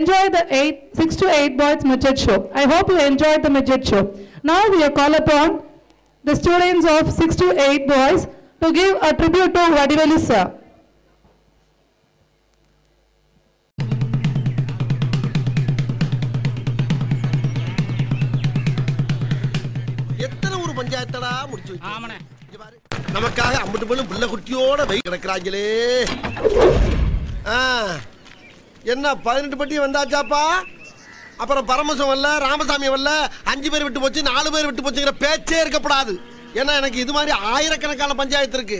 enjoy the eight, six to eight boys midget show. I hope you enjoyed the midget show. Now we are call upon the students of six to eight boys to give a tribute to Vadivelu sir. எத்தனை ஊர் பஞ்சாயத்தடா முடிச்சு வச்சு இங்க பாரு. நமக்காக அம்பட்டு பேரும் பிள்ளை குட்டியோட வை கிடக்குறாங்களே ஆ, என்ன பதினெட்டு பட்டி வந்தாச்சாப்பா அப்புறம் பரமசம் வரல ராமசாமி வரல அஞ்சு பேர் விட்டு போச்சு நாலு பேர் விட்டு போச்சுங்கிற பேச்சே இருக்கப்படாது ஏன்னா எனக்கு இது மாதிரி ஆயிரக்கணக்கான பஞ்சாயத்து இருக்கு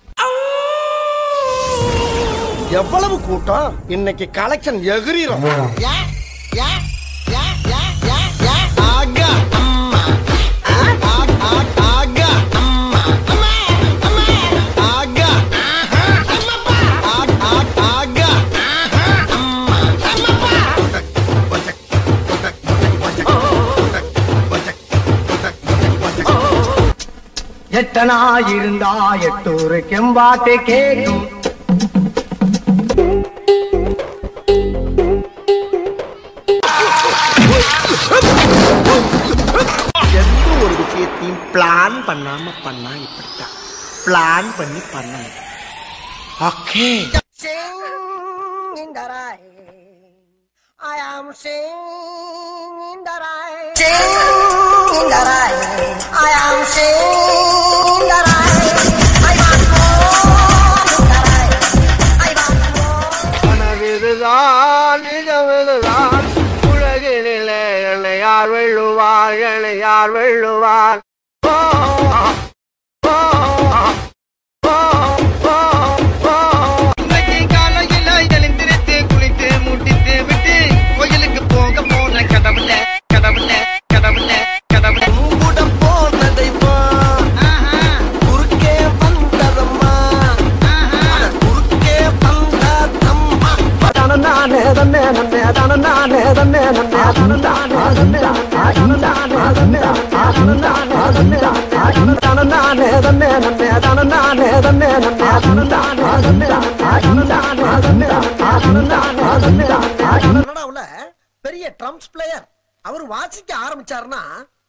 எவ்வளவு கூட்டம் இன்னைக்கு கலெக்ஷன் எகிரிரும் ஆகா அம்மா ஆகா அம்மா ஆகா ஆகா எட்டனா இருந்தா எட்டூரு கெம்பாட்டு கேட்கும் எந்த ஒரு விஷயத்தையும் பிளான் பண்ணாம பண்ணா இப்படித்தான் பிளான் பண்ணி பண்ணணும் okay I am singing in the rain. Singing in the rain. I am singing in the rain. I want more in the rain. I want more. கனவிதுதான் நிஜமிதுதான் உலகினிலே என்னை யார் வெல்லுவார் என்னை யார் வெல்லுவார் ஓ, ஓ, ஓ, ஓ, ஓ. இன்னைக்கு காலையில எழுந்திருத்து குளித்து முட்டித்து விட்டு கோயிலுக்கு போக போன கடவுள கடவுள கடவுள கடவுள கூட போனதைமா குறுக்கே வந்ததம்மா அட குறுக்கே வந்ததம்மா தனநானே தன்னே நன்னே தனநானே தன்னே நன்னே தனநானே தன்னே தனநானே தன்னே தனநானே தன்னே தனநானே தன்னே நன்னே தனநானே தன்னே நன்னே தனநானே தன்னே தனநானே தன்னே தனநானே தன்னே கனடாவுல பெரிய ட்ரம்ஸ் பிளேயர் அவர் வாசிக்க ஆரம்பிச்சாருன்னா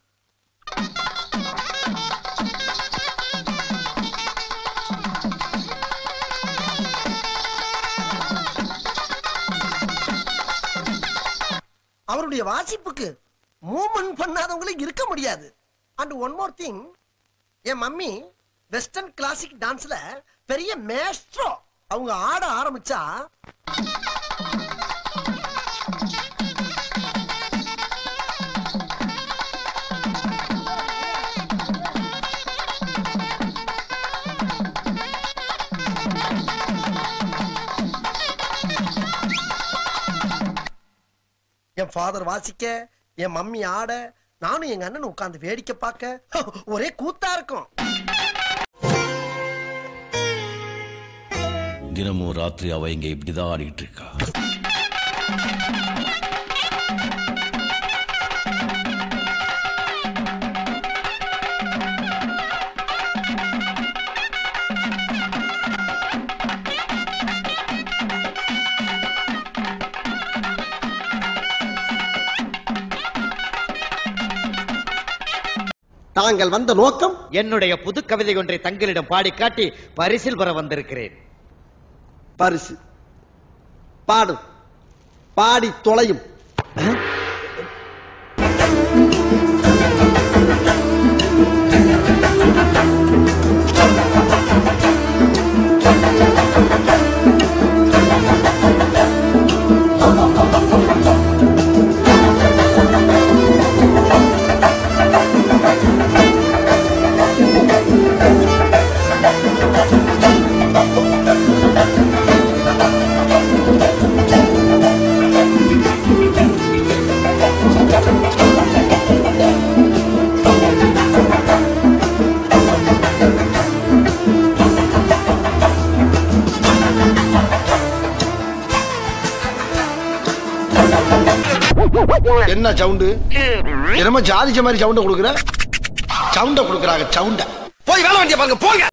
அவருடைய வாசிப்புக்கு மூவ்மெண்ட் பண்ணாதவங்களே இருக்க முடியாது அண்ட் ஒன் மோர் திங் என் மம்மி வெஸ்டர்ன் கிளாசிக் டான்ஸ்ல பெரிய மேஸ்ட்ரோ அவங்க ஆட ஆரம்பிச்சா என் ஃபாதர் வாசிக்க என் மம்மி ஆட நானும் எங்க அண்ணன் உட்கார்ந்து வேடிக்கை பார்க்க ஒரே கூத்தா இருக்கும் தினமும் ராத்திரி அவ இங்க இப்படிதான் ஆடிட்டு இருக்கா தாங்கள் வந்த நோக்கம் என்னுடைய புது கவிதை ஒன்றை தங்களிடம் பாடி காட்டி பரிசில் பெற வந்திருக்கிறேன் பரிசு பாடு பாடி தொலையும் என்ன சவுண்டு என்னமோ ஜாதிச்ச மாதிரி சவுண்ட கொடுக்குற சவுண்ட கொடுக்குறாங்க சவுண்ட போய் வேலை வண்டிய பாருங்க போங்க